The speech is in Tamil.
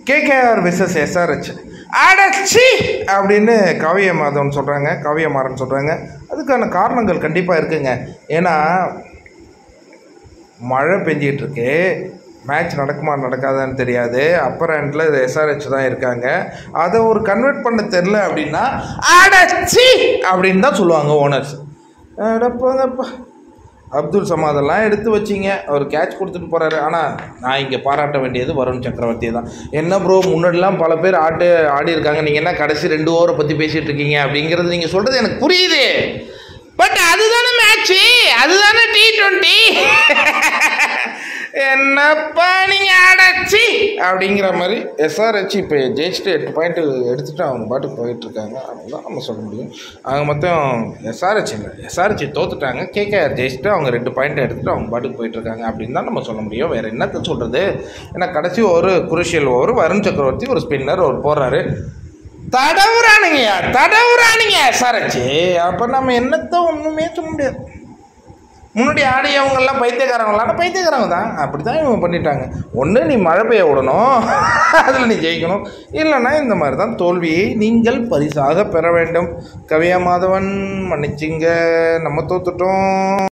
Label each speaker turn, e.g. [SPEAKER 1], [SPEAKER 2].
[SPEAKER 1] கேகேஆர் விசஸ் எஸ்ஆர்ஹெச் அடச்சி அப்படின்னு காவிய மாதவன் சொல்கிறாங்க காவியமாறன் சொல்கிறாங்க அதுக்கான காரணங்கள் கண்டிப்பாக இருக்குங்க ஏன்னா மழை பெஞ்சிட்டு இருக்கு மேட்ச் நடக்குமா நடக்காதான்னு தெரியாது அப்பர் ஹேண்டில் எஸ்ஆர்ஹெச் தான் இருக்காங்க அதை ஒரு கன்வெர்ட் பண்ண தெரில அப்படின்னா அடச்சி அப்படின்னு தான் சொல்லுவாங்க ஓனர்ஸ் அடப்பாங்கப்பா அப்துல் சமாதெல்லாம் எடுத்து வச்சிங்க அவர் கேட்ச் கொடுத்துட்டு போகிறாரு ஆனால் நான் இங்கே பாராட்ட வேண்டியது வருண் சக்கரவர்த்தி தான் என்ன ப்ரோ முன்னாடிலாம் பல பேர் ஆட்டு ஆடி இருக்காங்க நீங்கள் என்ன கடைசி ரெண்டு ஓவரை பற்றி பேசிகிட்டு இருக்கீங்க அப்படிங்கிறது நீங்கள் சொல்கிறது எனக்கு புரியுது பட் அதுதானே மேட்ச்சு அதுதானே டி ட்வெண்ட்டி என்னப்பா நீங்கள் அடைச்சி அப்படிங்கிற மாதிரி எஸ்ஆர்ஹெச் இப்போ ஜெயிச்சுட்டு எட்டு பாயிண்ட் எடுத்துகிட்டு அவங்க பாட்டுக்கு போயிட்டு இருக்காங்க அவ்வளோதான் நம்ம சொல்ல முடியும் அவங்க மொத்தம் எஸ்ஆர்ஹெச் இல்லை எஸ்ஆர்ஹெச் தோத்துட்டாங்க கேகேஆர் ஜெயிச்சுட்டு அவங்க ரெண்டு பாயிண்ட் எடுத்துகிட்டு அவங்க பாட்டுக்கு போயிட்டு இருக்காங்க அப்படின்னு தான் நம்ம சொல்ல முடியும் வேறு என்னத்த சொல்கிறது ஏன்னா கடைசி ஒரு குருஷியல் ஓவர் வருண் சக்கரவர்த்தி ஒரு ஸ்பின்னர் ஒரு போடுறாரு தடவுறானுங்கய்யா தடவுறானுங்க எஸ்ஆர்ஹெச் அப்போ நம்ம என்னத்த ஒன்றுமே சொல்ல முடியாது முன்னாடி ஆடியவங்கெல்லாம் பைத்தியக்காரங்களாம் பைத்தியக்காரங்க தான் அப்படி தான் இவங்க பண்ணிட்டாங்க ஒன்று நீ மழை பெய்ய விடணும் அதில் நீ ஜெயிக்கணும் இல்லைன்னா இந்த மாதிரி தான் தோல்வியை நீங்கள் பரிசாக பெற வேண்டும் கவியா மாதவன் மன்னிச்சிங்க நம்ம தோத்துட்டோம்